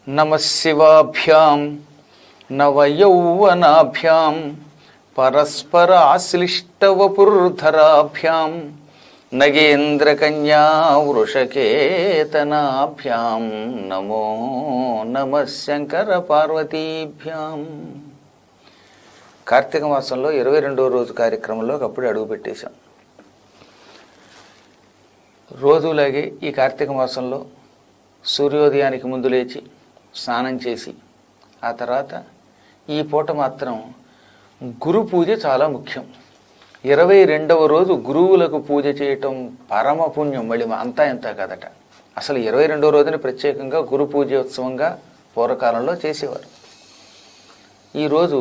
నమ శివాభ్యాం నవయౌవనాభ్యాం పరస్పరాశ్లిష్టవపుర్ధరాభ్యాం నగేంద్రకన్యా వృషకేతనాభ్యాం నమో నమ శంకర పార్వతీభ్యాం కార్తీక మాసంలో ఇరవై రెండవ రోజు కార్యక్రమంలోకి అప్పుడే అడుగు పెట్టేశాం రోజులాగే ఈ కార్తీక మాసంలో సూర్యోదయానికి ముందు లేచి స్నానం చేసి ఆ తర్వాత ఈ పూట మాత్రం గురు పూజ చాలా ముఖ్యం ఇరవై రెండవ రోజు గురువులకు పూజ చేయటం పరమ పుణ్యం మళ్ళీ మా అంతా ఎంత కదట అసలు ఇరవై రెండవ రోజున ప్రత్యేకంగా గురు పూజోత్సవంగా పూర్వకాలంలో చేసేవారు ఈరోజు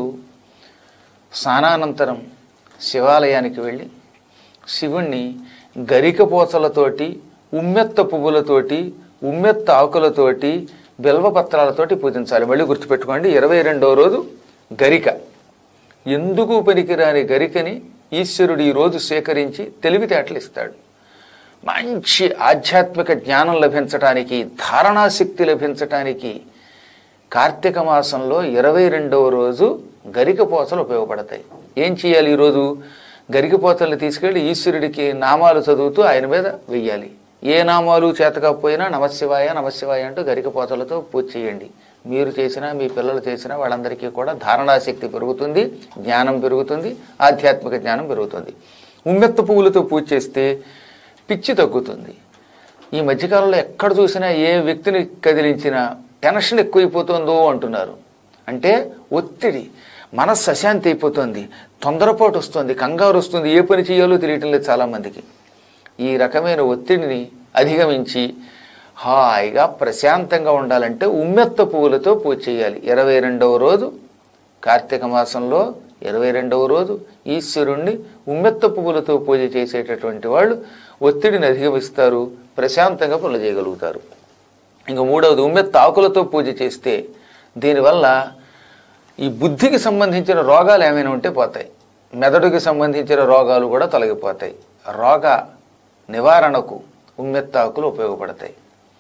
స్నానానంతరం శివాలయానికి వెళ్ళి శివుణ్ణి గరికపోతలతోటి ఉమ్మెత్త పువ్వులతోటి ఉమ్మెత్త ఆకులతోటి బిల్వపత్రాలతోటి పూజించాలి మళ్ళీ గుర్తుపెట్టుకోండి ఇరవై రెండవ రోజు గరిక ఎందుకు పనికిరాని గరికని ఈశ్వరుడు ఈ రోజు సేకరించి తెలివితేటలు ఇస్తాడు మంచి ఆధ్యాత్మిక జ్ఞానం లభించటానికి ధారణాశక్తి లభించటానికి కార్తీక మాసంలో ఇరవై రెండవ రోజు గరికపోతలు ఉపయోగపడతాయి ఏం చేయాలి ఈరోజు గరికపోతల్ని తీసుకెళ్లి ఈశ్వరుడికి నామాలు చదువుతూ ఆయన మీద వెయ్యాలి ఏ నామాలు చేతకపోయినా నమశివాయ నమశివాయ అంటూ గరికపోతలతో పూజ చేయండి మీరు చేసినా మీ పిల్లలు చేసినా వాళ్ళందరికీ కూడా ధారణాశక్తి పెరుగుతుంది జ్ఞానం పెరుగుతుంది ఆధ్యాత్మిక జ్ఞానం పెరుగుతుంది ఉమ్మెత్త పువ్వులతో పూజ చేస్తే పిచ్చి తగ్గుతుంది ఈ మధ్యకాలంలో ఎక్కడ చూసినా ఏ వ్యక్తిని కదిలించినా టెన్షన్ ఎక్కువైపోతుందో అంటున్నారు అంటే ఒత్తిడి మనస్సు అశాంతి అయిపోతుంది తొందరపాటు వస్తుంది కంగారు వస్తుంది ఏ పని చేయాలో తెలియటం లేదు చాలామందికి ఈ రకమైన ఒత్తిడిని అధిగమించి హాయిగా ప్రశాంతంగా ఉండాలంటే ఉమ్మెత్త పువ్వులతో పూజ చేయాలి ఇరవై రెండవ రోజు కార్తీక మాసంలో ఇరవై రెండవ రోజు ఈశ్వరుణ్ణి ఉమ్మెత్త పువ్వులతో పూజ చేసేటటువంటి వాళ్ళు ఒత్తిడిని అధిగమిస్తారు ప్రశాంతంగా పనులు చేయగలుగుతారు ఇంక మూడవది ఉమ్మెత్త ఆకులతో పూజ చేస్తే దీనివల్ల ఈ బుద్ధికి సంబంధించిన రోగాలు ఏమైనా ఉంటే పోతాయి మెదడుకి సంబంధించిన రోగాలు కూడా తొలగిపోతాయి రోగ నివారణకు ఉమ్మెత్తాకులు ఉపయోగపడతాయి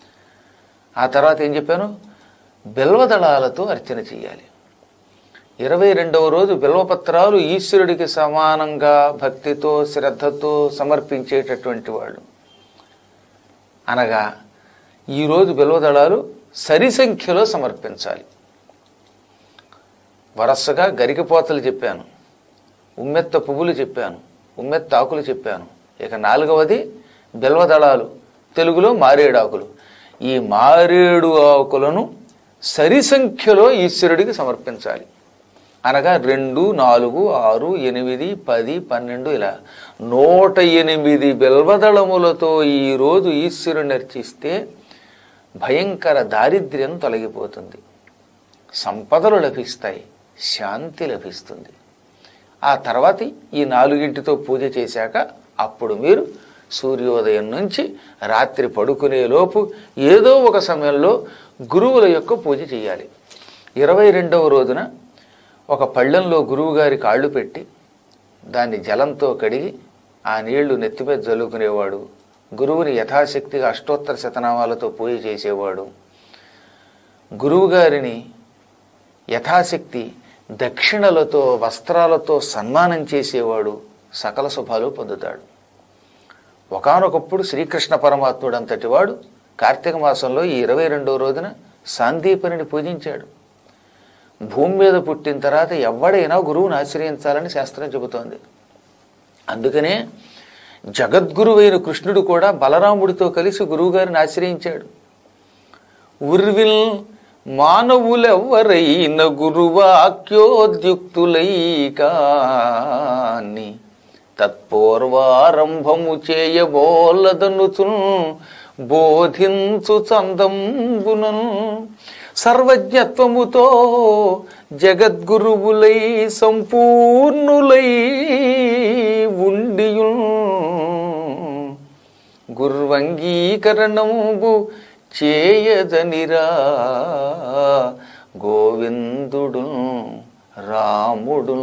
ఆ తర్వాత ఏం చెప్పాను బిల్వదళాలతో అర్చన చేయాలి ఇరవై రెండవ రోజు బిల్వపత్రాలు ఈశ్వరుడికి సమానంగా భక్తితో శ్రద్ధతో సమర్పించేటటువంటి వాళ్ళు అనగా ఈరోజు బిల్వదళాలు సరి సంఖ్యలో సమర్పించాలి వరసగా గరికపోతలు చెప్పాను ఉమ్మెత్త పువ్వులు చెప్పాను ఉమ్మెత్త ఆకులు చెప్పాను ఇక నాలుగవది బిల్వదళాలు తెలుగులో మారేడాకులు ఈ మారేడు ఆకులను సరి సంఖ్యలో ఈశ్వరుడికి సమర్పించాలి అనగా రెండు నాలుగు ఆరు ఎనిమిది పది పన్నెండు ఇలా నూట ఎనిమిది బిల్వదళములతో ఈరోజు ఈశ్వరుని అర్చిస్తే భయంకర దారిద్ర్యం తొలగిపోతుంది సంపదలు లభిస్తాయి శాంతి లభిస్తుంది ఆ తర్వాత ఈ నాలుగింటితో పూజ చేశాక అప్పుడు మీరు సూర్యోదయం నుంచి రాత్రి పడుకునే లోపు ఏదో ఒక సమయంలో గురువుల యొక్క పూజ చేయాలి ఇరవై రెండవ రోజున ఒక పళ్ళెంలో గురువుగారి కాళ్ళు పెట్టి దాన్ని జలంతో కడిగి ఆ నీళ్లు నెత్తిమీద జల్లుకునేవాడు గురువుని యథాశక్తిగా అష్టోత్తర శతనామాలతో పూజ చేసేవాడు గురువుగారిని యథాశక్తి దక్షిణలతో వస్త్రాలతో సన్మానం చేసేవాడు సకల శుభాలు పొందుతాడు ఒకనొకప్పుడు శ్రీకృష్ణ పరమాత్ముడు అంతటి వాడు కార్తీక మాసంలో ఈ ఇరవై రెండవ రోజున సాందీపనిని పూజించాడు భూమి మీద పుట్టిన తర్వాత ఎవడైనా గురువుని ఆశ్రయించాలని శాస్త్రం చెబుతోంది అందుకనే జగద్గురువైన కృష్ణుడు కూడా బలరాముడితో కలిసి గురువుగారిని ఆశ్రయించాడు ఉర్విల్ మానవులెవ్వరైన గురువాక్యోద్యుక్తులై కాని తత్పూర్వారంభము చేయబోలదనుచున్ బోధించు చందంబునన్ సర్వజ్ఞత్వముతో జగద్గురువులై సంపూర్ణులై ఉండియున్ గుర్వంగీకరణము చేయదనిరా గోవిందుడు రాముడు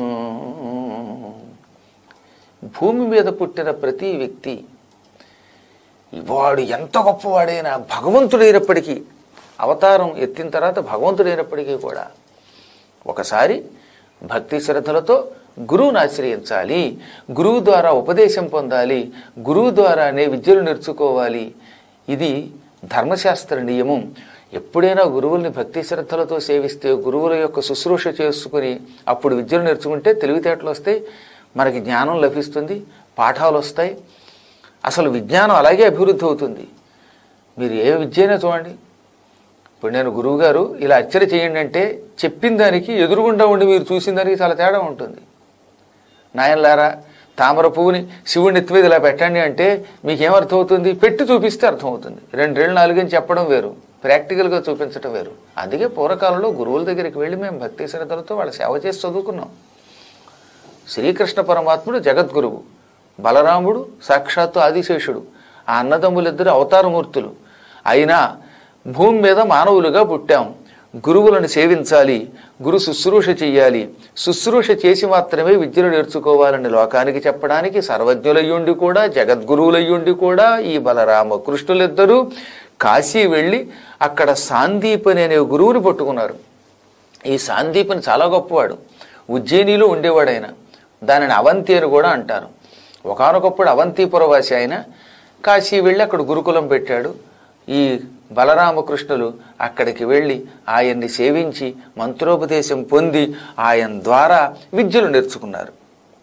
భూమి మీద పుట్టిన ప్రతి వ్యక్తి వాడు ఎంత గొప్పవాడైనా భగవంతుడైనప్పటికీ అవతారం ఎత్తిన తర్వాత భగవంతుడైనప్పటికీ కూడా ఒకసారి భక్తి శ్రద్ధలతో గురువుని ఆశ్రయించాలి గురువు ద్వారా ఉపదేశం పొందాలి గురువు ద్వారానే విద్యలు నేర్చుకోవాలి ఇది ధర్మశాస్త్ర నియమం ఎప్పుడైనా గురువుల్ని భక్తి శ్రద్ధలతో సేవిస్తే గురువుల యొక్క శుశ్రూష చేసుకుని అప్పుడు విద్యలు నేర్చుకుంటే తెలివితేటలు వస్తాయి మనకి జ్ఞానం లభిస్తుంది పాఠాలు వస్తాయి అసలు విజ్ఞానం అలాగే అభివృద్ధి అవుతుంది మీరు ఏ విద్య అయినా చూడండి ఇప్పుడు నేను గురువుగారు ఇలా అర్చన చేయండి అంటే చెప్పిన దానికి ఎదురుగుండా ఉండి మీరు చూసిన దానికి చాలా తేడా ఉంటుంది నాయనలారా తామర పువ్వుని శివుని ఎత్తి మీద ఇలా పెట్టండి అంటే మీకేం అర్థమవుతుంది పెట్టి చూపిస్తే అర్థమవుతుంది రెండేళ్ళు నాలుగని చెప్పడం వేరు ప్రాక్టికల్గా చూపించడం వేరు అందుకే పూర్వకాలంలో గురువుల దగ్గరికి వెళ్ళి మేము భక్తి శ్రద్ధలతో వాళ్ళ సేవ చేసి చదువుకున్నాం శ్రీకృష్ణ పరమాత్ముడు జగద్గురువు బలరాముడు సాక్షాత్తు ఆదిశేషుడు ఆ అన్నదమ్ములిద్దరు అవతారమూర్తులు అయినా భూమి మీద మానవులుగా పుట్టాం గురువులను సేవించాలి గురు శుశ్రూష చెయ్యాలి శుశ్రూష చేసి మాత్రమే విద్యను నేర్చుకోవాలని లోకానికి చెప్పడానికి సర్వజ్ఞులయ్యుండి కూడా జగద్గురువులయ్యుండి కూడా ఈ బలరామ కృష్ణులిద్దరూ కాశీ వెళ్ళి అక్కడ సాందీపని అనే గురువుని పట్టుకున్నారు ఈ సాందీపని చాలా గొప్పవాడు ఉజ్జయినిలో ఉండేవాడు ఆయన దానిని అవంతి అని కూడా అంటారు ఒకనొకప్పుడు అవంతిపురవాసి ఆయన కాశీ వెళ్ళి అక్కడ గురుకులం పెట్టాడు ఈ బలరామకృష్ణులు అక్కడికి వెళ్ళి ఆయన్ని సేవించి మంత్రోపదేశం పొంది ఆయన ద్వారా విద్యలు నేర్చుకున్నారు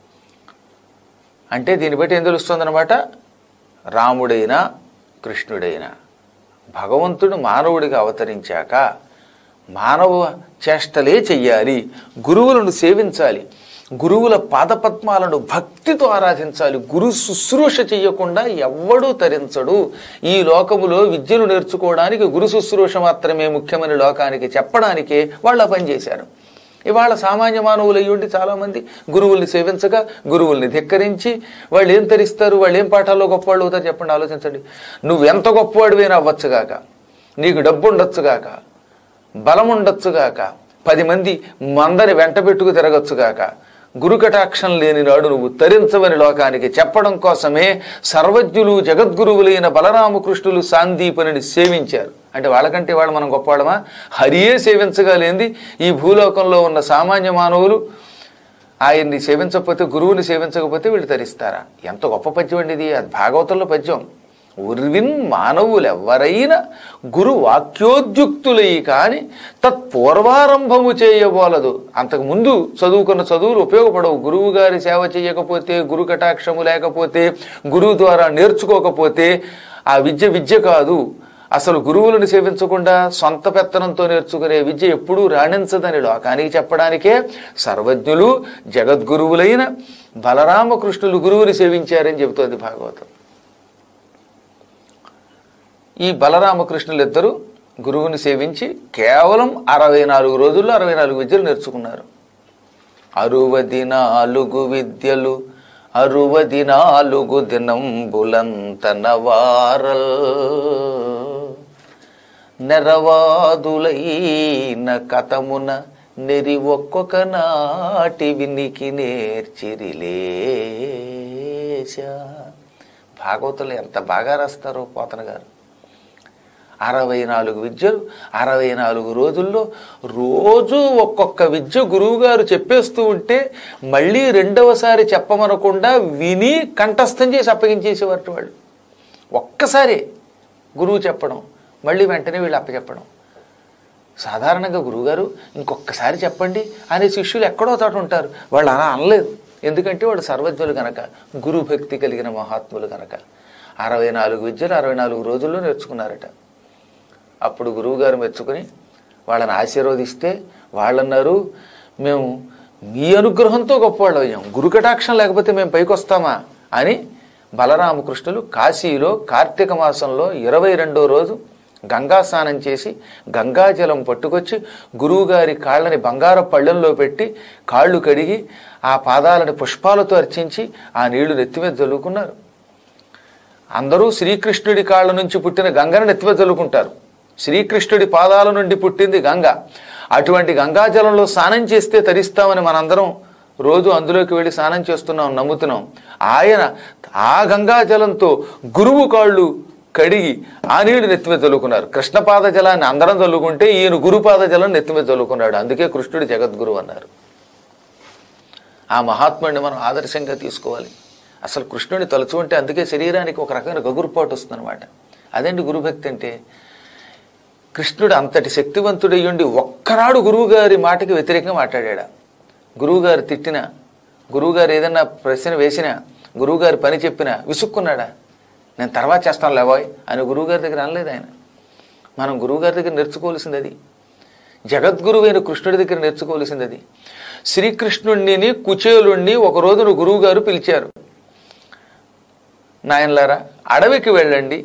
అంటే దీన్ని బట్టి ఏం తెలుస్తుందన్నమాట రాముడైనా కృష్ణుడైనా భగవంతుడు మానవుడిగా అవతరించాక మానవ చేష్టలే చెయ్యాలి గురువులను సేవించాలి గురువుల పాదపద్మాలను భక్తితో ఆరాధించాలి గురు శుశ్రూష చెయ్యకుండా ఎవ్వడూ తరించడు ఈ లోకములో విద్యను నేర్చుకోవడానికి గురు శుశ్రూష మాత్రమే ముఖ్యమని లోకానికి చెప్పడానికే వాళ్ళు ఆ పని చేశారు ఇవాళ సామాన్య మానవులు అయ్యుండి చాలామంది గురువుల్ని సేవించగా గురువుల్ని ధిక్కరించి వాళ్ళు ఏం తరిస్తారు వాళ్ళు ఏం పాఠాల్లో గొప్పవాళ్ళు అవుతారు చెప్పండి ఆలోచించండి నువ్వు ఎంత గొప్పవాడివైనా అవ్వచ్చుగాక నీకు డబ్బు ఉండొచ్చుగాక బలం ఉండొచ్చుగాక పది మంది మందని వెంట పెట్టుకు తిరగచ్చుగాక గురుకటాక్షం లేని నాడు నువ్వు తరించవని లోకానికి చెప్పడం కోసమే సర్వజ్ఞులు జగద్గురువులైన బలరామకృష్ణులు సాందీపనిని సేవించారు అంటే వాళ్ళకంటే వాళ్ళు మనం గొప్పవాళ్ళమా హరియే సేవించగలేంది ఈ భూలోకంలో ఉన్న సామాన్య మానవులు ఆయన్ని సేవించకపోతే గురువుని సేవించకపోతే వీళ్ళు తరిస్తారా ఎంత గొప్ప పద్యం అండి ఇది అది భాగవతంలో పద్యం ఉర్విన్ మానవులెవ్వరైనా గురు వాక్యోద్యుక్తులై కాని తత్పూర్వారంభము చేయబోలదు అంతకు ముందు చదువుకున్న చదువులు ఉపయోగపడవు గురువు గారి సేవ చేయకపోతే గురు కటాక్షము లేకపోతే గురువు ద్వారా నేర్చుకోకపోతే ఆ విద్య విద్య కాదు అసలు గురువులను సేవించకుండా సొంత పెత్తనంతో నేర్చుకునే విద్య ఎప్పుడూ రాణించదని లోకానికి చెప్పడానికే సర్వజ్ఞులు జగద్గురువులైన బలరామకృష్ణులు గురువుని సేవించారని చెబుతోంది భాగవతం ఈ బలరామకృష్ణులు ఇద్దరు గురువుని సేవించి కేవలం అరవై నాలుగు రోజుల్లో అరవై నాలుగు విద్యలు నేర్చుకున్నారు అరువది నాలుగు విద్యలు అరువది నాలుగు దినంబులంతన వారల్ నెరవాదులైన కథమున నెరి ఒక్కొక్క నాటి వినికి నేర్చిరిలేశ భాగవతులు ఎంత బాగా రాస్తారో పోతన గారు అరవై నాలుగు విద్యలు అరవై నాలుగు రోజుల్లో రోజు ఒక్కొక్క విద్య గురువుగారు చెప్పేస్తూ ఉంటే మళ్ళీ రెండవసారి చెప్పమనకుండా విని కంఠస్థం చేసి అప్పగించేసేవారు వాళ్ళు ఒక్కసారి గురువు చెప్పడం మళ్ళీ వెంటనే వీళ్ళు అప్పచెప్పడం సాధారణంగా గురువుగారు ఇంకొకసారి చెప్పండి అనే శిష్యులు ఎక్కడో చోట ఉంటారు వాళ్ళు అలా అనలేదు ఎందుకంటే వాళ్ళు సర్వజ్ఞులు గనక గురు భక్తి కలిగిన మహాత్ములు గనక అరవై నాలుగు విద్యలు అరవై నాలుగు రోజుల్లో నేర్చుకున్నారట అప్పుడు గురువుగారు మెచ్చుకుని వాళ్ళని ఆశీర్వదిస్తే వాళ్ళన్నారు మేము మీ అనుగ్రహంతో గొప్పవాళ్ళు అయ్యాం గురుకటాక్షం లేకపోతే మేము పైకి వస్తామా అని బలరామకృష్ణులు కాశీలో కార్తీక మాసంలో ఇరవై రెండో రోజు గంగా స్నానం చేసి గంగాజలం పట్టుకొచ్చి గురువుగారి కాళ్ళని బంగార పళ్ళెంలో పెట్టి కాళ్ళు కడిగి ఆ పాదాలని పుష్పాలతో అర్చించి ఆ నీళ్లు నెత్తిమీద చల్లుకున్నారు అందరూ శ్రీకృష్ణుడి కాళ్ళ నుంచి పుట్టిన గంగను నెత్తిమీద చల్లుకుంటారు శ్రీకృష్ణుడి పాదాల నుండి పుట్టింది గంగ అటువంటి గంగాజలంలో స్నానం చేస్తే తరిస్తామని మనందరం రోజు అందులోకి వెళ్ళి స్నానం చేస్తున్నాం నమ్ముతున్నాం ఆయన ఆ గంగాజలంతో గురువు కాళ్ళు కడిగి ఆ నీళ్లు నెత్తి మీద చల్లుకున్నారు కృష్ణపాద జలాన్ని అందరం చల్లుకుంటే ఈయన గురుపాద జలం నెత్తి మీద చల్లుకున్నాడు అందుకే కృష్ణుడు జగద్గురు అన్నారు ఆ మహాత్ముడిని మనం ఆదర్శంగా తీసుకోవాలి అసలు కృష్ణుడిని తలుచుకుంటే అందుకే శరీరానికి ఒక రకమైన గగురుపాటు వస్తుందన్నమాట అదేంటి గురుభక్తి అంటే కృష్ణుడు అంతటి శక్తివంతుడయ్యుండి ఒక్కనాడు గురువుగారి మాటకి వ్యతిరేకంగా మాట్లాడా గురువుగారు తిట్టినా గురువుగారు ఏదన్నా ప్రశ్న వేసినా గురువుగారి పని చెప్పినా విసుక్కున్నాడా నేను తర్వాత చేస్తాను లేవాయ్ అని గురువుగారి దగ్గర అనలేదు ఆయన మనం గురువుగారి దగ్గర నేర్చుకోవాల్సింది అది జగద్గురువైన కృష్ణుడి దగ్గర నేర్చుకోవాల్సింది అది శ్రీకృష్ణుణ్ణిని కుచేలుణ్ణి ఒక రోజున గురువుగారు పిలిచారు నాయనలారా అడవికి వెళ్ళండి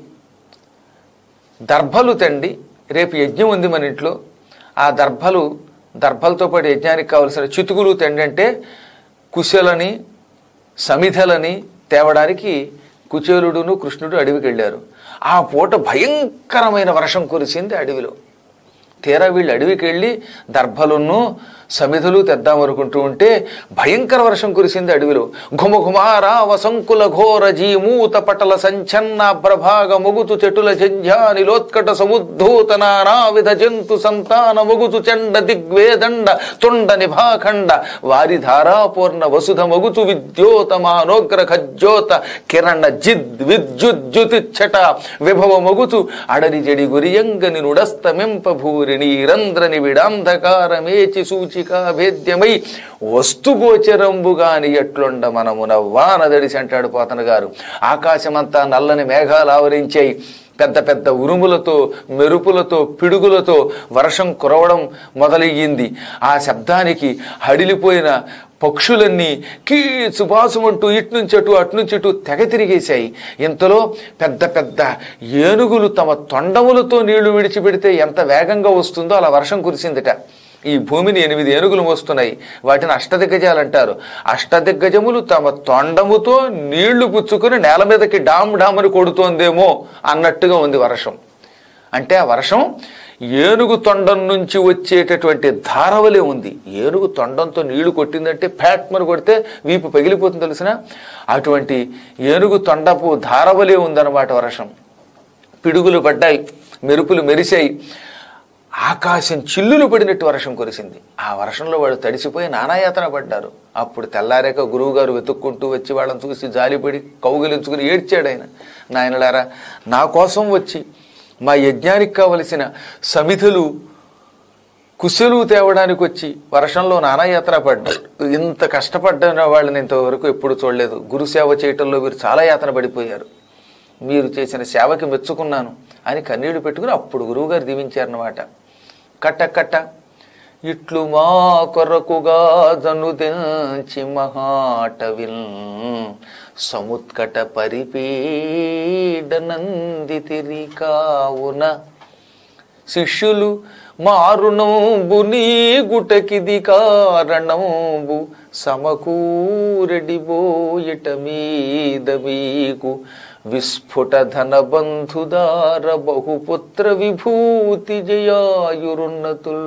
దర్భలు తండి రేపు యజ్ఞం ఉంది మన ఇంట్లో ఆ దర్భలు దర్భలతో పాటు యజ్ఞానికి కావలసిన చితుకులు తండి అంటే కుశలని సమిధలని తేవడానికి కుచేలుడును కృష్ణుడు అడవికి వెళ్ళారు ఆ పూట భయంకరమైన వర్షం కురిసింది అడవిలో తీరా వీళ్ళు అడవికి వెళ్ళి దర్భలును సమిధులు తెద్దామనుకుంటూ ఉంటే భయంకర వర్షం కురిసింది అడవిలో ఘుమఘుమారావ సంకుల ఘోర జీమూత పటల సంచన్న ప్రభాగ మొగుతు చెటుల జంఝా నిలోత్కట సముద్ధూత నానావిధ జంతు సంతాన మొగుతు చండ దిగ్వేదండ తుండ నిభాఖండ వారి ధారాపూర్ణ వసుధ మొగుతు విద్యోతమానోగ్ర ఖజ్జోత కిరణ జిద్ విద్యుజ్జుతిచ్చట విభవ మొగుతు అడరి జడి గురియంగని నుడస్తమింప భూరిణి రంధ్రని విడాంధకారమేచి సూచికా భేద్యమై వస్తుగోచరంబుగాని ఎట్లుండ మనమున వానదడిసి అంటాడు పోతన గారు ఆకాశమంతా నల్లని మేఘాలు ఆవరించాయి పెద్ద పెద్ద ఉరుములతో మెరుపులతో పిడుగులతో వర్షం కురవడం మొదలయ్యింది ఆ శబ్దానికి హడిలిపోయిన పక్షులన్నీ కీచుబాసుమంటూ ఇట్నుంచి అటు అట్నుంచి అటు తెగ తిరిగేశాయి ఇంతలో పెద్ద పెద్ద ఏనుగులు తమ తొండములతో నీళ్లు విడిచిపెడితే ఎంత వేగంగా వస్తుందో అలా వర్షం కురిసిందిట ఈ భూమిని ఎనిమిది ఏనుగులు మోస్తున్నాయి వాటిని అష్టదిగ్గజాలు అంటారు అష్టదిగ్గజములు తమ తొండముతో నీళ్లు పుచ్చుకుని నేల మీదకి డామ్ డామ్ అని కొడుతోందేమో అన్నట్టుగా ఉంది వర్షం అంటే ఆ వర్షం ఏనుగు తొండం నుంచి వచ్చేటటువంటి ధారవలే ఉంది ఏనుగు తొండంతో నీళ్లు కొట్టిందంటే ఫ్యాట్మని కొడితే వీపు పగిలిపోతుంది తెలిసిన అటువంటి ఏనుగు తొండపు ధారవలే ఉందన్నమాట వర్షం పిడుగులు పడ్డాయి మెరుపులు మెరిశాయి ఆకాశం చిల్లులు పడినట్టు వర్షం కురిసింది ఆ వర్షంలో వాళ్ళు తడిసిపోయి నానాయాతన పడ్డారు అప్పుడు తెల్లారాక గురువుగారు వెతుక్కుంటూ వచ్చి వాళ్ళని చూసి జాలిపడి కౌగిలించుకుని ఏడ్చాడు ఆయన నాయనలారా నా కోసం వచ్చి మా యజ్ఞానికి కావలసిన సమిధులు కుశలు తేవడానికి వచ్చి వర్షంలో నానాయాత్ర పడ్డారు ఇంత కష్టపడ్డ వాళ్ళని ఇంతవరకు ఎప్పుడు చూడలేదు గురు సేవ చేయటంలో మీరు చాలా యాతన పడిపోయారు మీరు చేసిన సేవకి మెచ్చుకున్నాను అని కన్నీళ్లు పెట్టుకుని అప్పుడు గురువుగారు దీవించారన్నమాట కట్ట కట్ట ఇట్లు మా కొరకుగా జనుదించి మహాటవిల్ సముత్కట పరిపీడనందితిరి కావున శిష్యులు మారుణంబు నీ గుటకిది కారణంబు సమకూరెడి బోయట మీద మీకు విస్ఫుట ధన బంధుదార బహుపుత్ర విభూతి జయాయురున్నతుల్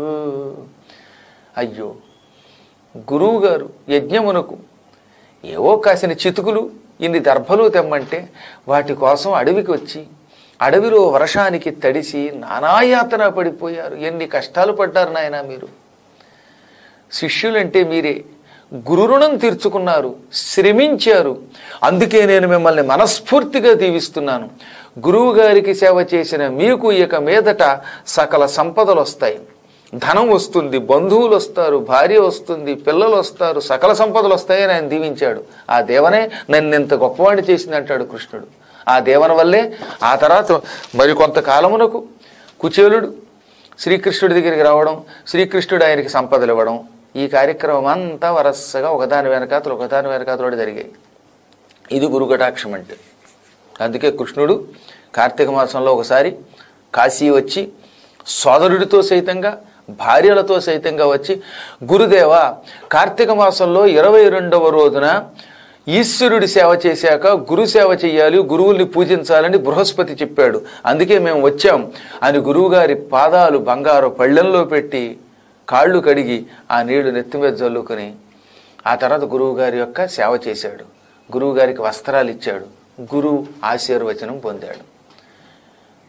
అయ్యో గురువుగారు యజ్ఞమునకు ఏవో కాసిన చితుకులు ఇన్ని దర్భలు తెమ్మంటే వాటి కోసం అడవికి వచ్చి అడవిలో వర్షానికి తడిసి నానాయాతన పడిపోయారు ఎన్ని కష్టాలు పడ్డారు నాయన మీరు శిష్యులంటే మీరే గురు రుణం తీర్చుకున్నారు శ్రమించారు అందుకే నేను మిమ్మల్ని మనస్ఫూర్తిగా దీవిస్తున్నాను గురువు గారికి సేవ చేసిన మీకు ఇక మీదట సకల సంపదలు వస్తాయి ధనం వస్తుంది బంధువులు వస్తారు భార్య వస్తుంది పిల్లలు వస్తారు సకల సంపదలు వస్తాయని ఆయన దీవించాడు ఆ దేవనే నన్ను ఇంత గొప్పవాడిని చేసింది అంటాడు కృష్ణుడు ఆ దేవన వల్లే ఆ తర్వాత మరి కొంతకాలమునకు కుచేలుడు శ్రీకృష్ణుడి దగ్గరికి రావడం శ్రీకృష్ణుడు ఆయనకి సంపదలు ఇవ్వడం ఈ కార్యక్రమం అంతా వరసగా ఒకదాని వెనకాతలు ఒకదాని వెనకాతలు జరిగాయి ఇది గురుకటాక్షం అంటే అందుకే కృష్ణుడు కార్తీక మాసంలో ఒకసారి కాశీ వచ్చి సోదరుడితో సైతంగా భార్యలతో సైతంగా వచ్చి గురుదేవ కార్తీక మాసంలో ఇరవై రెండవ రోజున ఈశ్వరుడి సేవ చేశాక గురు సేవ చేయాలి గురువుల్ని పూజించాలని బృహస్పతి చెప్పాడు అందుకే మేము వచ్చాం అని గురువుగారి పాదాలు బంగారు పళ్ళెంలో పెట్టి కాళ్ళు కడిగి ఆ నీళ్లు నెత్తి మీద జల్లుకొని ఆ తర్వాత గురువుగారి యొక్క సేవ చేశాడు గురువుగారికి వస్త్రాలు ఇచ్చాడు గురువు ఆశీర్వచనం పొందాడు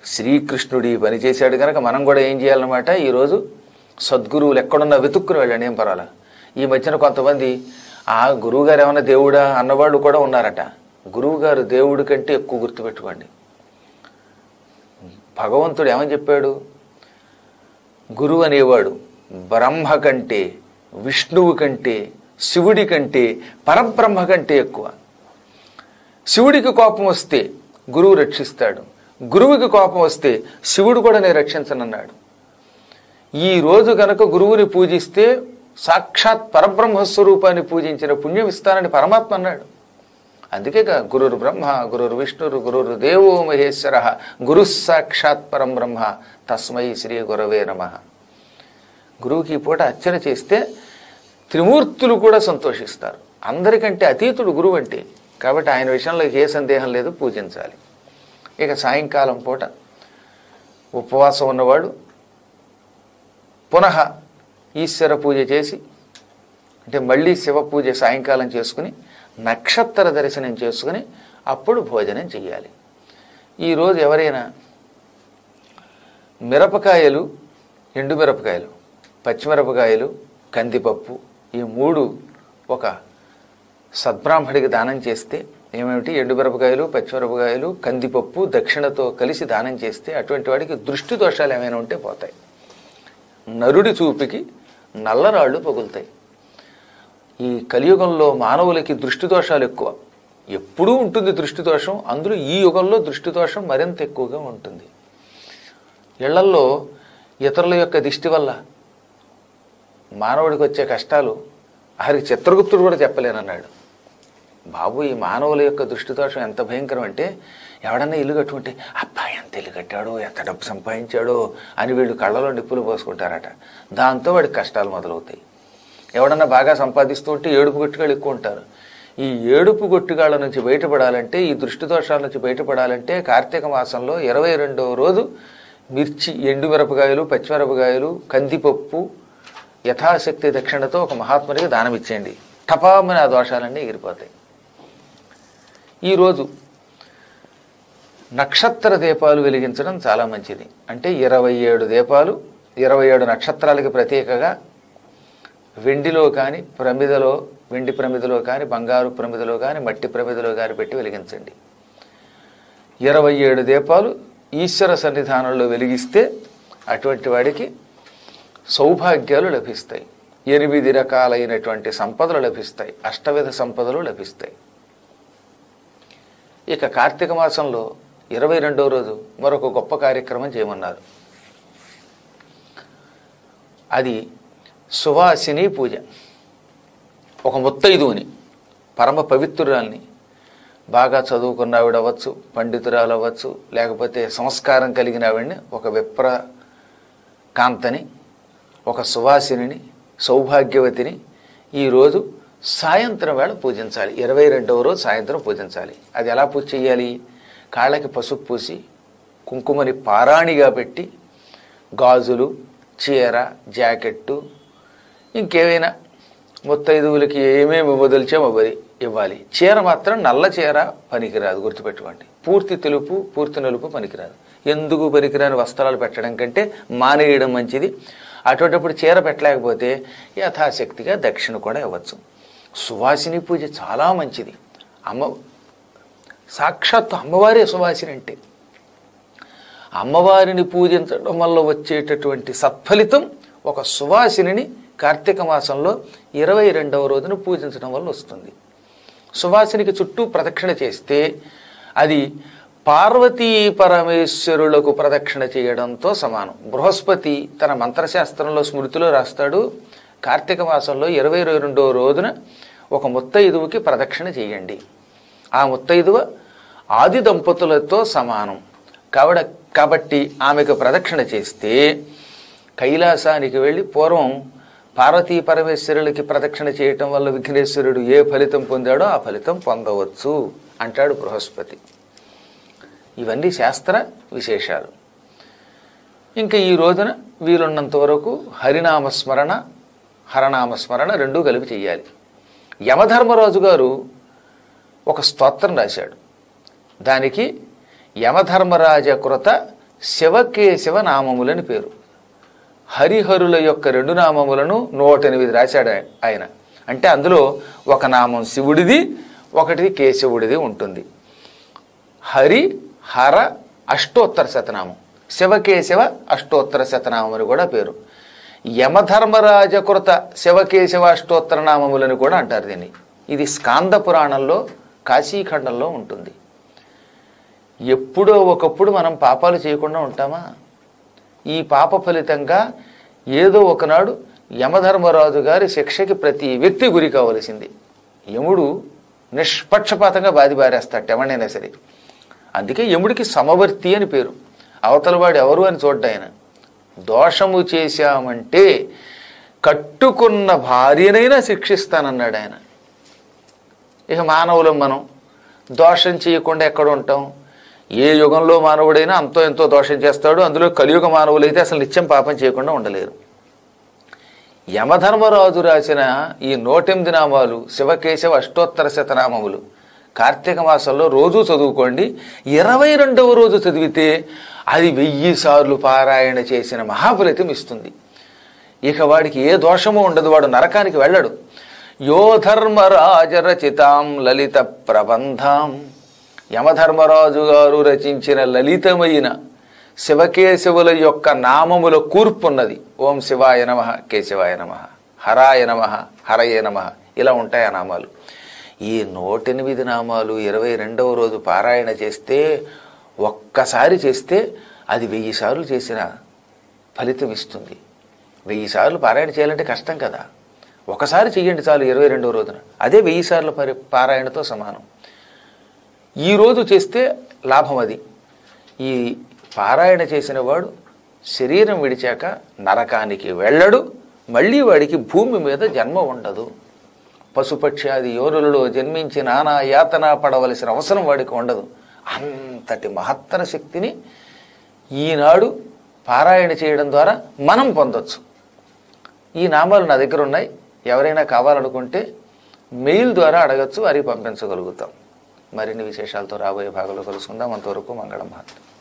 శ్రీకృష్ణుడు ఈ పని చేశాడు కనుక మనం కూడా ఏం చేయాలన్నమాట ఈరోజు సద్గురువులు ఎక్కడున్నా వెతుక్కుని వెళ్ళండి ఏం పర్వాలా ఈ మధ్యన కొంతమంది ఆ గురువుగారు ఏమైనా దేవుడా అన్నవాళ్ళు కూడా ఉన్నారట గురువుగారు దేవుడి కంటే ఎక్కువ గుర్తుపెట్టుకోండి భగవంతుడు ఏమని చెప్పాడు గురువు అనేవాడు బ్రహ్మ కంటే విష్ణువు కంటే శివుడి కంటే పరబ్రహ్మ కంటే ఎక్కువ శివుడికి కోపం వస్తే గురువు రక్షిస్తాడు గురువుకి కోపం వస్తే శివుడు కూడా నేను రక్షించనన్నాడు ఈ రోజు కనుక గురువుని పూజిస్తే సాక్షాత్ పరబ్రహ్మ స్వరూపాన్ని పూజించిన పుణ్యం ఇస్తానని పరమాత్మ అన్నాడు అందుకే గా గురుర్ బ్రహ్మ గురుర్ విష్ణురు గురుర్ దేవో మహేశ్వర గురు సాక్షాత్ పరం బ్రహ్మ తస్మై శ్రీ గురవే నమ గురువుకి ఈ పూట అర్చన చేస్తే త్రిమూర్తులు కూడా సంతోషిస్తారు అందరికంటే అతీతుడు గురువు అంటే కాబట్టి ఆయన విషయంలో ఏ సందేహం లేదు పూజించాలి ఇక సాయంకాలం పూట ఉపవాసం ఉన్నవాడు పునః ఈశ్వర పూజ చేసి అంటే మళ్ళీ శివ పూజ సాయంకాలం చేసుకుని నక్షత్ర దర్శనం చేసుకుని అప్పుడు భోజనం చెయ్యాలి ఈరోజు ఎవరైనా మిరపకాయలు ఎండు మిరపకాయలు పచ్చిమిరపకాయలు కందిపప్పు ఈ మూడు ఒక సద్బ్రాహ్మడికి దానం చేస్తే ఏమేమిటి ఎండుమిరపకాయలు పచ్చిమిరపకాయలు కందిపప్పు దక్షిణతో కలిసి దానం చేస్తే అటువంటి వాడికి దృష్టి దోషాలు ఏమైనా ఉంటే పోతాయి నరుడి చూపుకి నల్లరాళ్ళు పగులుతాయి ఈ కలియుగంలో మానవులకి దృష్టి దోషాలు ఎక్కువ ఎప్పుడూ ఉంటుంది దృష్టి దోషం అందులో ఈ యుగంలో దృష్టి దోషం మరింత ఎక్కువగా ఉంటుంది ఇళ్లల్లో ఇతరుల యొక్క దిష్టి వల్ల మానవుడికి వచ్చే కష్టాలు ఆఖరికి చిత్రగుప్తుడు కూడా చెప్పలేనన్నాడు బాబు ఈ మానవుల యొక్క దృష్టి దోషం ఎంత భయంకరం అంటే ఎవడన్నా ఇల్లు కట్టుకుంటే అబ్బాయి ఎంత ఇల్లు కట్టాడో ఎంత డబ్బు సంపాదించాడో అని వీళ్ళు కళ్ళలో నిప్పులు పోసుకుంటారట దాంతో వాడికి కష్టాలు మొదలవుతాయి ఎవడన్నా బాగా సంపాదిస్తూ ఉంటే ఏడుపు గొట్టుగాళ్ళు ఎక్కువ ఉంటారు ఈ ఏడుపు గొట్టుగాళ్ళ నుంచి బయటపడాలంటే ఈ దృష్టి దోషాల నుంచి బయటపడాలంటే కార్తీక మాసంలో ఇరవై రెండవ రోజు మిర్చి ఎండుమిరపకాయలు పచ్చిమిరపకాయలు కందిపప్పు యథాశక్తి దక్షిణతో ఒక మహాత్ముడికి దానం ఇచ్చేయండి టపామని ఆ దోషాలన్నీ ఎగిరిపోతాయి ఈరోజు నక్షత్ర దీపాలు వెలిగించడం చాలా మంచిది అంటే ఇరవై ఏడు దీపాలు ఇరవై ఏడు నక్షత్రాలకి ప్రత్యేకగా వెండిలో కానీ ప్రమిదలో వెండి ప్రమిదలో కానీ బంగారు ప్రమిదలో కానీ మట్టి ప్రమిదలో కానీ పెట్టి వెలిగించండి ఇరవై ఏడు దీపాలు ఈశ్వర సన్నిధానంలో వెలిగిస్తే అటువంటి వాడికి సౌభాగ్యాలు లభిస్తాయి ఎనిమిది రకాలైనటువంటి సంపదలు లభిస్తాయి అష్టవిధ సంపదలు లభిస్తాయి ఇక కార్తీక మాసంలో ఇరవై రెండవ రోజు మరొక గొప్ప కార్యక్రమం చేయమన్నారు అది సువాసిని పూజ ఒక ముత్తైదువుని పరమ పవిత్రురాల్ని బాగా చదువుకున్న ఆవిడ అవ్వచ్చు పండితురాలు అవ్వచ్చు లేకపోతే సంస్కారం కలిగిన ఆవిడ్ని ఒక విప్ర కాంతని ఒక సువాసిని సౌభాగ్యవతిని ఈరోజు సాయంత్రం వేళ పూజించాలి ఇరవై రెండవ రోజు సాయంత్రం పూజించాలి అది ఎలా పూజ చేయాలి కాళ్ళకి పసుపు పూసి కుంకుమని పారాణిగా పెట్టి గాజులు చీర జాకెట్టు ఇంకేమైనా ముత్తైదువులకి ఏమేమి ఇవ్వదలిచామో అవి ఇవ్వాలి చీర మాత్రం నల్ల చీర పనికిరాదు గుర్తుపెట్టుకోండి పూర్తి తెలుపు పూర్తి నలుపు పనికిరాదు ఎందుకు పనికిరాని వస్త్రాలు పెట్టడం కంటే మానేయడం మంచిది అటువంటిప్పుడు చీర పెట్టలేకపోతే యథాశక్తిగా దక్షిణ కూడా ఇవ్వచ్చు సువాసిని పూజ చాలా మంచిది అమ్మ సాక్షాత్తు అమ్మవారే సువాసిని అంటే అమ్మవారిని పూజించడం వల్ల వచ్చేటటువంటి సత్ఫలితం ఒక సువాసిని కార్తీక మాసంలో ఇరవై రెండవ రోజున పూజించడం వల్ల వస్తుంది సువాసినికి చుట్టూ ప్రదక్షిణ చేస్తే అది పార్వతీ పరమేశ్వరులకు ప్రదక్షిణ చేయడంతో సమానం బృహస్పతి తన మంత్రశాస్త్రంలో స్మృతిలో రాస్తాడు కార్తీక మాసంలో ఇరవై రెండవ రోజున ఒక ముత్తైదువుకి ప్రదక్షిణ చేయండి ఆ ముత్తైదువ ఆది దంపతులతో సమానం కావడ కాబట్టి ఆమెకు ప్రదక్షిణ చేస్తే కైలాసానికి వెళ్ళి పూర్వం పార్వతీ పరమేశ్వరులకి ప్రదక్షిణ చేయటం వల్ల విఘ్నేశ్వరుడు ఏ ఫలితం పొందాడో ఆ ఫలితం పొందవచ్చు అంటాడు బృహస్పతి ఇవన్నీ శాస్త్ర విశేషాలు ఇంకా ఈ రోజున వీలున్నంత వరకు హరినామస్మరణ హరనామస్మరణ రెండూ కలిపి చెయ్యాలి యమధర్మరాజు గారు ఒక స్తోత్రం రాశాడు దానికి యమధర్మరాజ కృత శివకేశవ నామములని పేరు హరిహరుల యొక్క రెండు నామములను నూట ఎనిమిది రాశాడు ఆయ- ఆయన అంటే అందులో ఒక నామం శివుడిది ఒకటి కేశవుడిది ఉంటుంది హరి హర అష్టోత్తర శతనామం శివకేశవ అష్టోత్తర శతనామం అని కూడా పేరు యమధర్మరాజకృత శివకేశవ అష్టోత్తర నామములని కూడా అంటారు దీన్ని ఇది స్కాంద పురాణంలో కాశీఖండంలో ఉంటుంది ఎప్పుడో ఒకప్పుడు మనం పాపాలు చేయకుండా ఉంటామా ఈ పాప ఫలితంగా ఏదో ఒకనాడు యమధర్మరాజు గారి శిక్షకి ప్రతి వ్యక్తి గురి కావలసింది యముడు నిష్పక్షపాతంగా బాధి బారేస్తాడు ఎవరినైనా సరే అందుకే యముడికి సమవర్తి అని పేరు అవతలవాడు ఎవరు అని చూడ్డ ఆయన దోషము చేశామంటే కట్టుకున్న భార్యనైనా శిక్షిస్తానన్నాడు ఆయన ఇక మానవులం మనం దోషం చేయకుండా ఎక్కడ ఉంటాం ఏ యుగంలో మానవుడైనా అంతో ఎంతో దోషం చేస్తాడు అందులో కలియుగ మానవులైతే అసలు నిత్యం పాపం చేయకుండా ఉండలేరు యమధర్మరాజు రాసిన ఈ నూటెనిమిది నామాలు శివకేశవ అష్టోత్తర శతనామములు కార్తీక మాసంలో రోజు చదువుకోండి ఇరవై రెండవ రోజు చదివితే అది వెయ్యి సార్లు పారాయణ చేసిన మహాఫలితం ఇస్తుంది ఇక వాడికి ఏ దోషము ఉండదు వాడు నరకానికి వెళ్ళడు యో ధర్మరాజరచితాం లలిత ప్రబంధాం యమధర్మరాజు గారు రచించిన లలితమైన శివకేశవుల యొక్క నామముల కూర్పున్నది ఓం శివాయ నమ కేశవాయ నమ హరాయ నమ హరయే నమ ఇలా ఉంటాయి ఆ నామాలు ఈ నూటెనిమిది నామాలు ఇరవై రెండవ రోజు పారాయణ చేస్తే ఒక్కసారి చేస్తే అది వెయ్యి సార్లు చేసిన ఫలితం ఇస్తుంది వెయ్యి సార్లు పారాయణ చేయాలంటే కష్టం కదా ఒకసారి చెయ్యండి చాలు ఇరవై రెండవ రోజున అదే వెయ్యి సార్లు పరి పారాయణతో సమానం ఈ రోజు చేస్తే లాభం అది ఈ పారాయణ చేసిన వాడు శరీరం విడిచాక నరకానికి వెళ్ళడు మళ్ళీ వాడికి భూమి మీద జన్మ ఉండదు పశుపక్ష్యాది యోనులలో జన్మించి నానా యాతన పడవలసిన అవసరం వాడికి ఉండదు అంతటి మహత్తర శక్తిని ఈనాడు పారాయణ చేయడం ద్వారా మనం పొందొచ్చు ఈ నామాలు నా దగ్గర ఉన్నాయి ఎవరైనా కావాలనుకుంటే మెయిల్ ద్వారా అడగచ్చు వారికి పంపించగలుగుతాం మరిన్ని విశేషాలతో రాబోయే భాగంలో కలుసుకుందాం అంతవరకు మంగళం మహత్వం